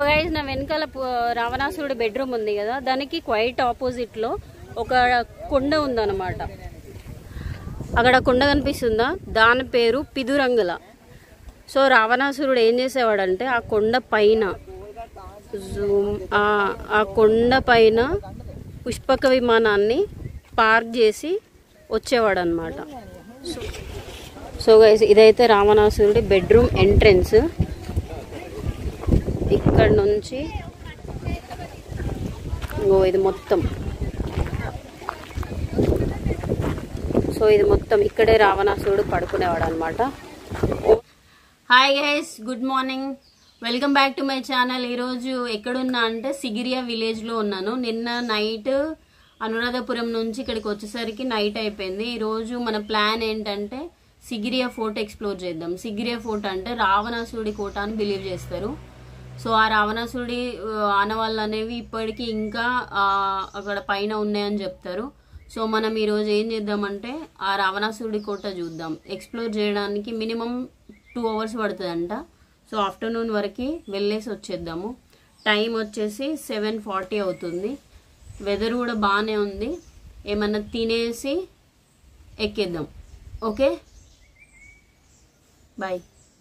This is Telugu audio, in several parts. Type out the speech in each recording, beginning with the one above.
గైస్ నా వెనకాల పు- రావణాసురుడి బెడ్రూమ్ ఉంది కదా దానికి క్వైట్ ఆపోజిట్ లో ఒక కొండ ఉందన్నమాట అక్కడ కొండ కనిపిస్తుందా దాని పేరు పిదురంగుల సో రావణాసురుడు ఏం చేసేవాడంటే ఆ కొండ పైన జూమ్ ఆ ఆ కొండ పైన పుష్పక విమానాన్ని పార్క్ చేసి వచ్చేవాడు అనమాట సో గైస్ ఇదైతే రావణాసురుడి బెడ్రూమ్ ఎంట్రన్స్ ఇక్కడ నుంచి ఇంకో ఇది మొత్తం సో ఇది మొత్తం ఇక్కడే రావణాసురుడు పడుకునేవాడు అనమాట hi guys good morning welcome back to my channel ఈరోజు ఎక్కడున్నా అంటే సిగిరియా విలేజ్లో ఉన్నాను నిన్న నైట్ అనురాధపురం నుంచి ఇక్కడికి వచ్చేసరికి నైట్ అయిపోయింది ఈరోజు మన ప్లాన్ ఏంటంటే సిగిరియా ఫోర్ట్ ఎక్స్ప్లోర్ చేద్దాం సిగిరియా ఫోర్ట్ అంటే రావణాసురుడి కోట అని బిలీవ్ చేస్తారు సో ఆ రావణాసురుడి ఆ, ఆనవాళ్ళు అనేవి ఇప్పటికీ ఇంకా ఆ, అక్కడ పైన ఉన్నాయని చెప్తారు సో మనం ఈరోజు ఏం చేద్దామంటే ఆ రావణాసురుడి కోట చూద్దాం ఎక్స్ప్లోర్ చేయడానికి మినిమం టూ అవర్స్ పడుతుందంట సో ఆఫ్టర్నూన్ వరకు వెళ్ళేసి వచ్చేద్దాము టైం వచ్చేసి సెవెన్ ఫార్టీ అవుతుంది వెదర్ కూడా బాగానే ఉంది ఏమన్నా తినేసి ఎక్కేద్దాం okay bye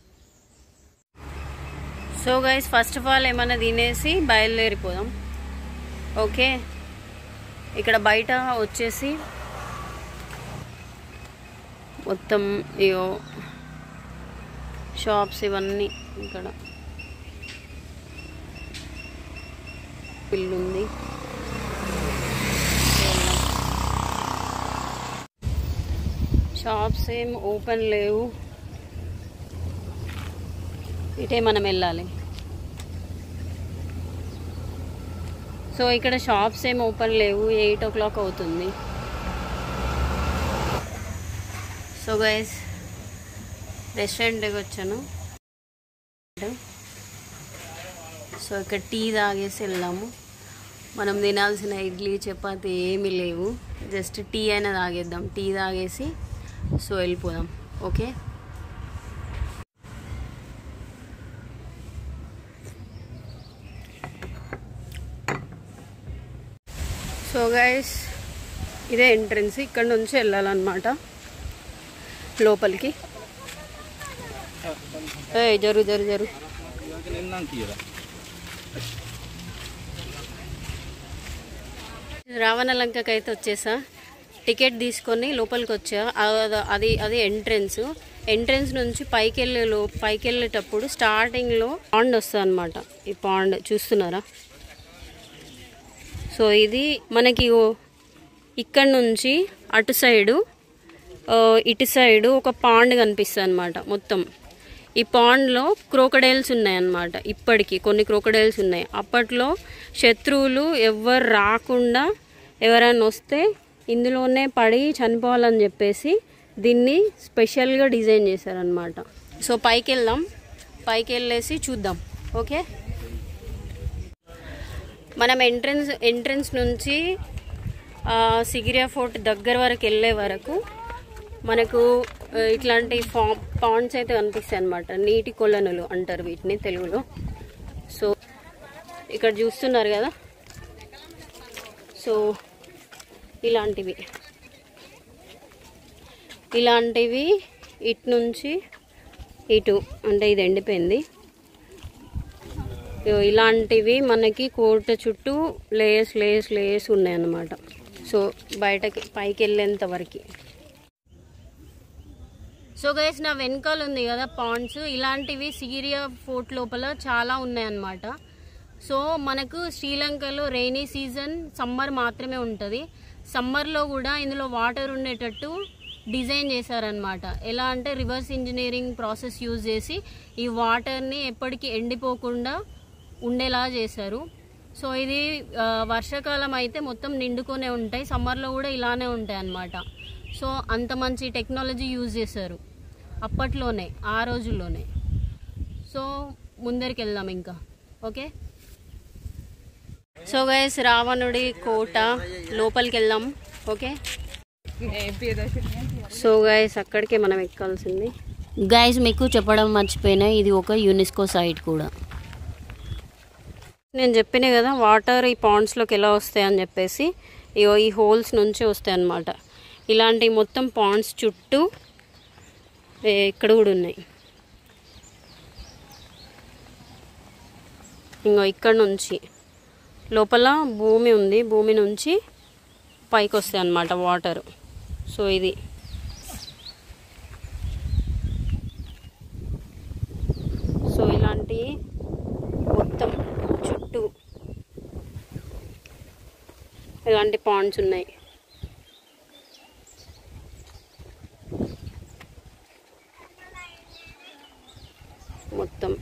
so guys first of all ఏమన్నా తినేసి బయలుదేరిపోదాం ఓకే ఇక్కడ బయట వచ్చేసి మొత్తం ఇయో షాప్స్ ఇవన్నీ ఇక్కడ ఇల్లు ఉంది షాప్స్ ఏం ఓపెన్ లేవు ఇటే మనం వెళ్ళాలి సో ఇక్కడ షాప్స్ ఏం ఓపెన్ లేవు ఎయిట్ ఓ క్లాక్ అవుతుంది సో గైస్ రెస్టారెంట్కి వచ్చాను సో ఇక్కడ టీ తాగేసి వెళ్దాము మనం తినాల్సిన ఇడ్లీ చపాతి ఏమీ లేవు జస్ట్ టీ అయినా తాగేద్దాం టీ తాగేసి సో వెళ్ళిపోదాం ఓకే సో గైస్ ఇదే ఎంట్రన్స్ ఇక్కడ నుంచి వెళ్ళాలన్నమాట లోపలికి ఏ జరు జరు జరు రావణలంకకి అయితే వచ్చేసా టికెట్ తీసుకొని లోపలికి వచ్చా అద- అది అది ఎంట్రన్స్ ఎంట్రన్స్ నుంచి పైకి వెళ్ళే లో పైకి వెళ్ళేటప్పుడు స్టార్టింగ్లో పాండ్ వస్తుంది అనమాట ఈ పాండ్ చూస్తున్నారా సో ఇది మనకి ఓ- ఇక్కడ నుంచి అటు సైడు ఆ, ఇటు సైడు ఒక పాండ్ కనిపిస్తుంది అనమాట మొత్తం ఈ పాండ్లో క్రోకడైల్స్ ఉన్నాయన్నమాట ఇప్పటికి కొన్ని క్రోకడైల్స్ ఉన్నాయి అప్పట్లో శత్రువులు ఎవ్వరు రాకుండా ఎవరైనా వస్తే ఇందులోనే పడి చనిపోవాలని చెప్పేసి దీన్ని స్పెషల్గా డిజైన్ చేశారనమాట సో పైకి వెళ్దాం పైకి వెళ్ళేసి చూద్దాం ఓకే మనం ఎంట్రన్స్ ఎంట్రన్స్ నుంచి ఆ, సిగిరియా ఫోర్ట్ దగ్గర వరకు వెళ్ళే వరకు మనకు ఆ, ఇట్లాంటి ఫా పాండ్స్ అయితే కనిపిస్తాయి అనమాట నీటి కొలనులు అంటారు వీటిని తెలుగులో సో ఇక్కడ చూస్తున్నారు కదా సో ఇలాంటివి ఇలాంటివి ఇటు నుంచి ఇటు అంటే ఇది ఎండిపోయింది ఇగో ఇలాంటివి మనకి కోట చుట్టూ లేయర్స్ లేయర్స్ లేయర్స్ ఉన్నాయన్నమాట సో బయటకి పైకి వెళ్ళేంత వరకు సో గైస్ నా వెనకాల ఉంది కదా పాండ్స్ ఇలాంటివి సిగిరియా ఫోర్ట్ లోపల చాలా ఉన్నాయన్నమాట సో మనకు శ్రీలంకలో రైనీ సీజన్ సమ్మర్ మాత్రమే ఉంటుంది సమ్మర్లో కూడా ఇందులో వాటర్ ఉండేటట్టు డిజైన్ చేశారనమాట ఎలా అంటే రివర్స్ ఇంజనీరింగ్ ప్రాసెస్ యూజ్ చేసి ఈ వాటర్ని ఎప్పటికీ ఎండిపోకుండా ఉండేలా చేశారు సో ఇది ఆ, వర్షాకాలం అయితే మొత్తం నిండుకొనే ఉంటాయి సమ్మర్లో కూడా ఇలానే ఉంటాయి అన్నమాట సో అంత మంచి టెక్నాలజీ యూజ్ చేశారు అప్పట్లోనే ఆ రోజుల్లోనే సో ముందరికి వెళ్దాం ఇంకా ఓకే సో గైస్ రావణుడి కోట లోపలికి వెళ్దాం ఓకే సో గైస్ అక్కడికే మనం ఎక్కాల్సింది గైస్ మీకు చెప్పడం మర్చిపోయినా ఇది ఒక యునెస్కో సైట్ కూడా నేను చెప్పిన కదా వాటర్ ఈ పాండ్స్లోకి ఎలా వస్తాయి అని చెప్పేసి ఇగో ఈ హోల్స్ నుంచి వస్తాయి అన్నమాట ఇలాంటి మొత్తం పాండ్స్ చుట్టూ ఏ, ఇక్కడ కూడా ఉన్నాయి ఇంకో ఇక్కడ నుంచి లోపల భూమి ఉంది భూమి నుంచి పైకి వస్తాయి అన్నమాట వాటర్ సో ఇది సో ఇలాంటి మొత్తం చుట్టూ ఇలాంటి పాండ్స్ ఉన్నాయి మొత్తం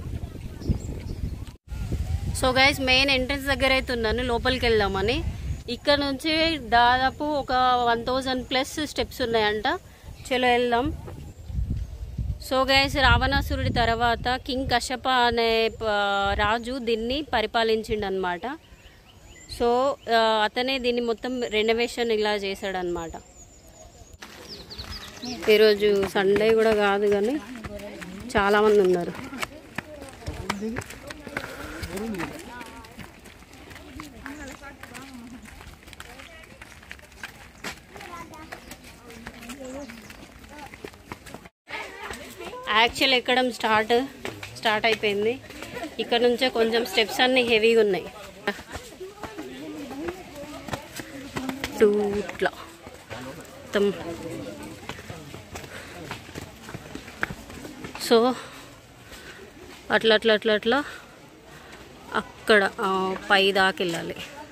సో గైస్ మెయిన్ ఎంట్రన్స్ దగ్గర అయితే ఉన్నాను లోపలికి వెళ్దామని ఇక్కడ నుంచి దాదాపు ఒక వన్ థౌజండ్ ప్లస్ స్టెప్స్ ఉన్నాయంట చలో వెళ్దాం సో గైస్ రావణాసురుడి తర్వాత కింగ్ కశ్యప అనే ప- రాజు దీన్ని పరిపాలించిండు అనమాట సో ఆ, అతనే దీన్ని మొత్తం రెనోవేషన్ ఇలా చేశాడనమాట ఈరోజు సండే కూడా కాదు కానీ చాలామంది ఉన్నారు యాక్చువల్ ఎక్కడం స్టార్ట్ స్టార్ట్ అయిపోయింది ఇక్కడ నుంచే కొంచెం స్టెప్స్ అన్ని హెవీగా ఉన్నాయి టూ ఇట్లా మొత్తం సో అట్లా అట్లా అట్లా అట్లా అక్కడ ఆ, పై దాకా వెళ్ళాలి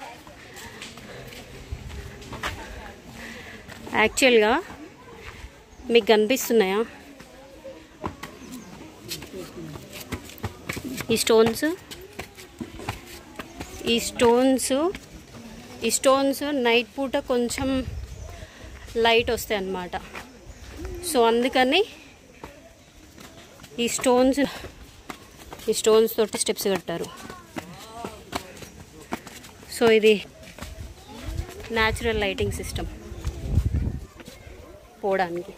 యాక్చువల్గా మీకు కనిపిస్తున్నాయా ఈ స్టోన్స్ ఈ స్టోన్స్ ఈ స్టోన్స్ నైట్ పూట కొంచెం లైట్ వస్తాయి అన్నమాట సో అందుకని ఈ స్టోన్స్ ఈ స్టోన్స్ తోటి స్టెప్స్ కట్టారు సో ఇది న్యాచురల్ లైటింగ్ సిస్టమ్ పోవడానికి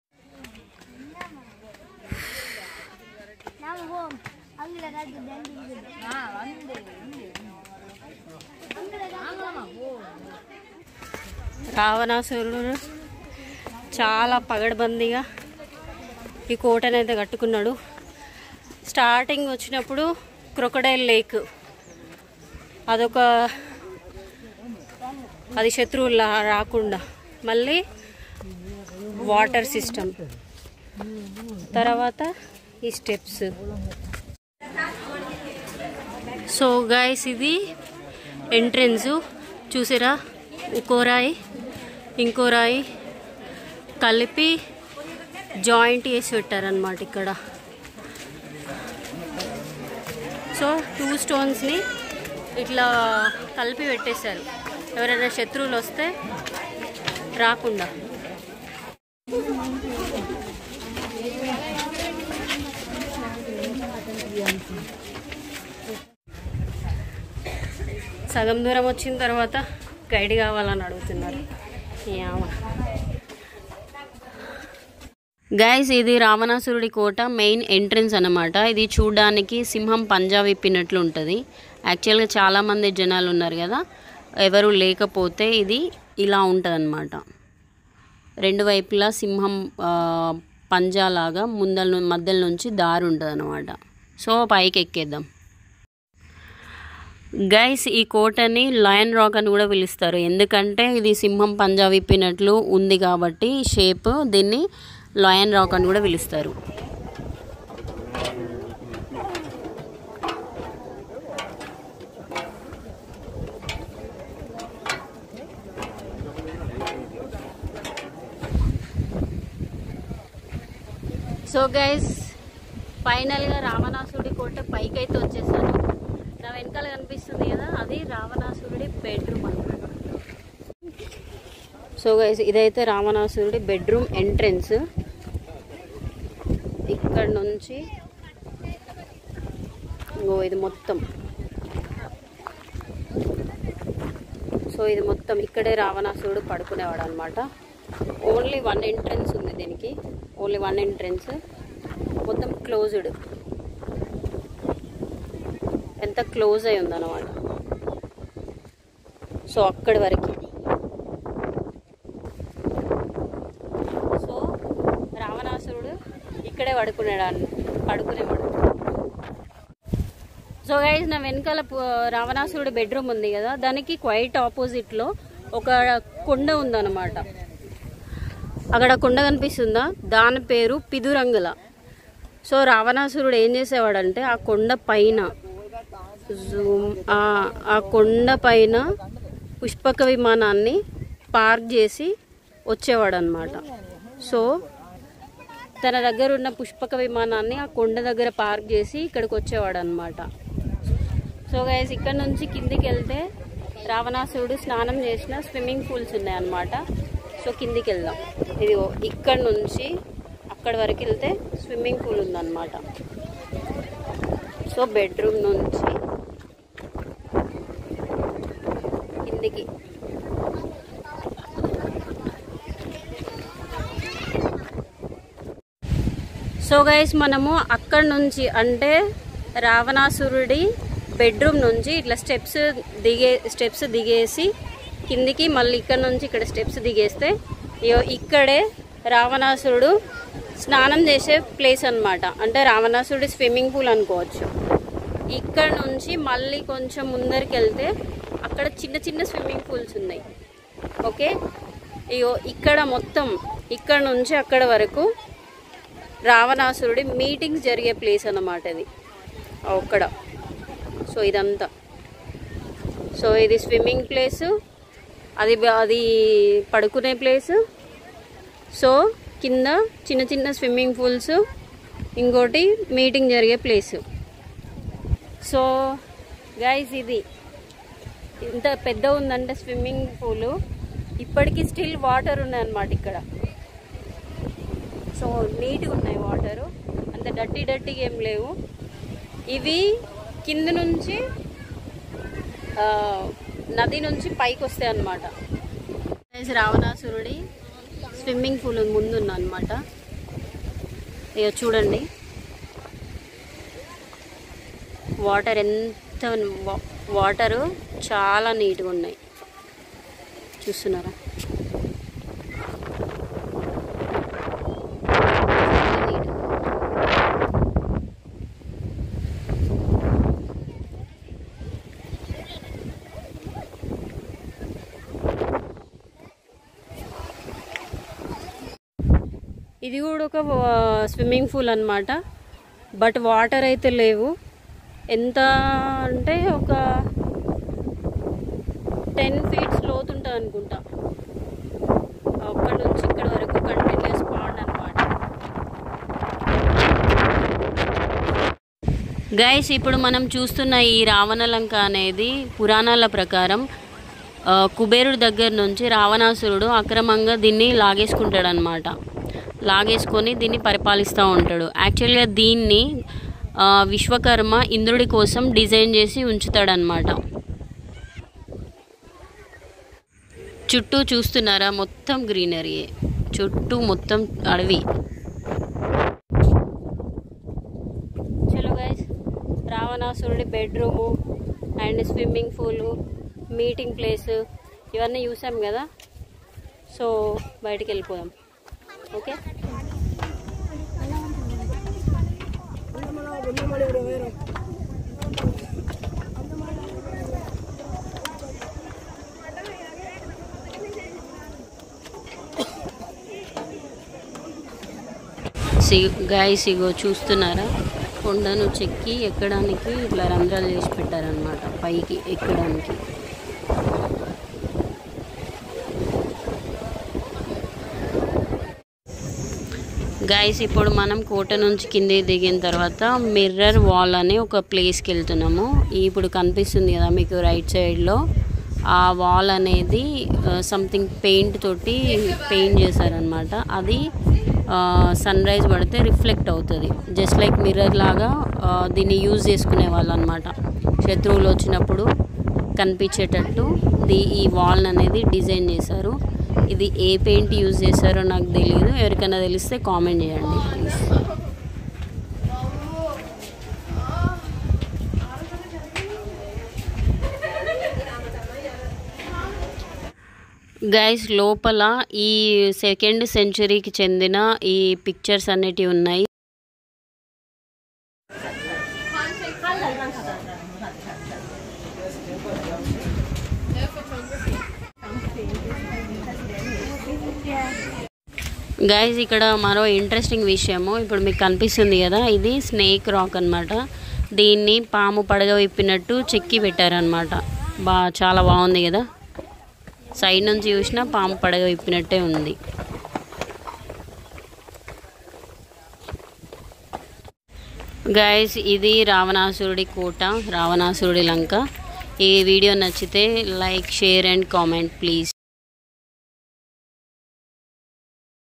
రావణాసురుడు చాలా పగడబందీగా ఈ కోటను అయితే కట్టుకున్నాడు స్టార్టింగ్ వచ్చినప్పుడు క్రొకడైల్ లేక్ అదొక అది శత్రువులా రాకుండా మళ్ళీ వాటర్ సిస్టమ్ తర్వాత ఈ స్టెప్స్ సో గైస్ ఇది ఎంట్రెన్స్ చూసారా ఇంకో రాయి ఇంకో రాయి కలిపి జాయింట్ వేసి పెట్టారనమాట ఇక్కడ సో టూ స్టోన్స్ని ఇట్లా కలిపి పెట్టేశారు ఎవరైనా శత్రువులు వస్తే రాకుండా సగం దూరం వచ్చిన తర్వాత గైడ్ కావాలని అడుగుతున్నారు యామ గైస్ ఇది రావణాసురుడి కోట మెయిన్ ఎంట్రన్స్ అన్నమాట ఇది చూడడానికి సింహం పంజా విప్పినట్లు ఉంటుంది యాక్చువల్గా చాలామంది జనాలు ఉన్నారు కదా ఎవరు లేకపోతే ఇది ఇలా ఉంటుంది రెండు వైపులా సింహం ఆ, పంజాలాగా ముందల ను- మధ్యలో నుంచి దారి ఉంటుంది అనమాట సో పైకి ఎక్కేద్దాం గైస్ ఈ కోటని లయన్ రాక్ అని కూడా పిలుస్తారు ఎందుకంటే ఇది సింహం పంజా విప్పినట్లు ఉంది కాబట్టి షేప్ దీన్ని లయన్ రాక్ అని కూడా పిలుస్తారు సో గైస్ ఫైనల్గా రావణాసుడి కోట పైకి అయితే వచ్చేసాను నా వెనకాల కనిపిస్తుంది కదా అది రావణాసురుడి బెడ్రూమ్ అనమాట సో గైస్ ఇదైతే రావణాసురుడి బెడ్రూమ్ ఎంట్రన్స్ ఇక్కడ నుంచి ఇంకో ఇది మొత్తం సో ఇది మొత్తం ఇక్కడే రావణాసురుడు పడుకునేవాడు అనమాట ఓన్లీ వన్ ఎంట్రన్స్ ఉంది దీనికి ఓన్లీ వన్ ఎంట్రన్స్ మొత్తం క్లోజ్డ్ ఎంత క్లోజ్ అయి ఉందన్నమాట సో అక్కడి వరకు సో రావణాసురుడు ఇక్కడే పడుకునేవాడు పడుకునేవాడు సో గైజ్ నా వెనకాల పు- రావణాసురుడి బెడ్రూమ్ ఉంది కదా దానికి క్వైట్ ఆపోజిట్లో ఒక కొండ ఉందన్నమాట అక్కడ కొండ కనిపిస్తుందా దాని పేరు పిదురంగుల సో రావణాసురుడు ఏం చేసేవాడంటే ఆ కొండ పైన జూమ్ ఆ- ఆ కొండ పైన పుష్పక విమానాన్ని పార్క్ చేసి వచ్చేవాడు అనమాట సో తన దగ్గర ఉన్న పుష్పక విమానాన్ని ఆ కొండ దగ్గర పార్క్ చేసి ఇక్కడికి వచ్చేవాడు అనమాట సో గైస్ ఇక్కడ నుంచి కిందికి వెళ్తే రావణాసురుడు స్నానం చేసిన స్విమ్మింగ్ పూల్స్ ఉన్నాయన్నమాట సో కిందికి వెళ్దాం ఇది ఇక్కడ నుంచి అక్కడి వరకు వెళ్తే స్విమ్మింగ్ పూల్ ఉందన్నమాట సో బెడ్రూమ్ నుంచి కిందికి సో గైస్ మనము అక్కడ నుంచి అంటే రావణాసురుడి బెడ్రూమ్ నుంచి ఇట్లా స్టెప్స్ దిగే స్టెప్స్ దిగేసి కిందికి మళ్ళీ ఇక్కడ నుంచి ఇక్కడ స్టెప్స్ దిగేస్తే ఇగో ఇక్కడే రావణాసురుడు స్నానం చేసే ప్లేస్ అన్నమాట అంటే రావణాసురుడి స్విమ్మింగ్ పూల్ అనుకోవచ్చు ఇక్కడ నుంచి మళ్ళీ కొంచెం ముందరికి వెళ్తే అక్కడ చిన్న చిన్న స్విమ్మింగ్ పూల్స్ ఉన్నాయి ఓకే ఇగో ఇక్కడ మొత్తం ఇక్కడ నుంచి అక్కడ వరకు రావణాసురుడి మీటింగ్స్ జరిగే ప్లేస్ అన్నమాట ఇది అక్కడ సో ఇదంతా సో ఇది స్విమ్మింగ్ ప్లేస్ అది బ- అది పడుకునే ప్లేస్ సో కింద చిన్న చిన్న స్విమ్మింగ్ పూల్స్ ఇంకోటి మీటింగ్ జరిగే ప్లేస్ సో గైస్ ఇది ఇంత పెద్ద ఉందంటే స్విమ్మింగ్ పూలు ఇప్పటికీ స్టిల్ వాటర్ ఉన్నాయన్నమాట ఇక్కడ సో నీట్గా ఉన్నాయి వాటరు అంత డట్టి డట్టిగా ఏం లేవు ఇవి కింద నుంచి ఆ, నది నుంచి పైకి వస్తాయి అన్నమాట రావణాసురుడి స్విమ్మింగ్ పూల్ ముందున్న అనమాట ఇక చూడండి వాటర్ ఎంత వాటరు చాలా నీట్గా ఉన్నాయి చూస్తున్నారా చాలా నీట్గా ఇది కూడా ఒక స్విమ్మింగ్ పూల్ అన్నమాట బట్ వాటర్ అయితే లేవు ఎంత అంటే ఒక టెన్ ఫీట్స్ లోతు ఉంటుంది అనుకుంటా అక్కడి నుంచి ఇక్కడ వరకు కంటిన్యూస్ పాండ్ అనమాట గైస్ ఇప్పుడు మనం చూస్తున్న ఈ రావణలంక అనేది పురాణాల ప్రకారం ఆ, కుబేరుడి దగ్గర నుంచి రావణాసురుడు అక్రమంగా దీన్ని లాగేసుకుంటాడు అనమాట లాగేసుకొని దీన్ని పరిపాలిస్తూ ఉంటాడు యాక్చువల్గా దీన్ని ఆ, విశ్వకర్మ ఇంద్రుడి కోసం డిజైన్ చేసి ఉంచుతాడనమాట చుట్టూ చూస్తున్నారా మొత్తం గ్రీనరీ చుట్టూ మొత్తం అడవి చలో గైస్ రావణాసురుడి బెడ్రూము అండ్ స్విమ్మింగ్ పూలు మీటింగ్ ప్లేస్ ఇవన్నీ చూసాం కదా సో బయటికి వెళ్ళిపోదాం ఓకే సి గాయస్ ఇగో చూస్తున్నారా కొండను చెక్కి ఎక్కడానికి ఇట్లా రంధ్రాలు చేసి పెట్టారనమాట పైకి ఎక్కడానికి గాయస్ ఇప్పుడు మనం కోట నుంచి కింది దిగిన తర్వాత మిర్రర్ వాల్ అనే ఒక ప్లేస్కి వెళ్తున్నాము ఇప్పుడు కనిపిస్తుంది కదా మీకు రైట్ సైడ్లో ఆ వాల్ అనేది సంథింగ్ పెయింట్ తోటి పెయింట్ చేశారనమాట అది సన్ రైజ్ పడితే రిఫ్లెక్ట్ అవుతుంది జస్ట్ లైక్ మిర్రర్ లాగా ఆ, దీన్ని యూజ్ చేసుకునే వాళ్ళు అనమాట శత్రువులు వచ్చినప్పుడు కనిపించేటట్టు ది ఈ వాల్ అనేది డిజైన్ చేశారు ఇది ఏ పెయింట్ యూజ్ చేశారో నాకు తెలియదు ఎవరికైనా తెలిస్తే కామెంట్ చేయండి ప్లీజ్ గైస్ లోపల ఈ సెకండ్ సెంచరీకి చెందిన ఈ పిక్చర్స్ అనేటివి ఉన్నాయి గైజ్ ఇక్కడ మరో ఇంట్రెస్టింగ్ విషయము ఇప్పుడు మీకు కనిపిస్తుంది కదా ఇది స్నేక్ రాక్ అన్నమాట దీన్ని పాము పడగ విప్పినట్టు చెక్కి పెట్టారనమాట బా చాలా బాగుంది కదా సైడ్ నుంచి చూసినా పాము పడగ విప్పినట్టే ఉంది గైస్ ఇది రావణాసురుడి కోట రావణాసురుడి లంక ఈ వీడియో నచ్చితే like share and comment please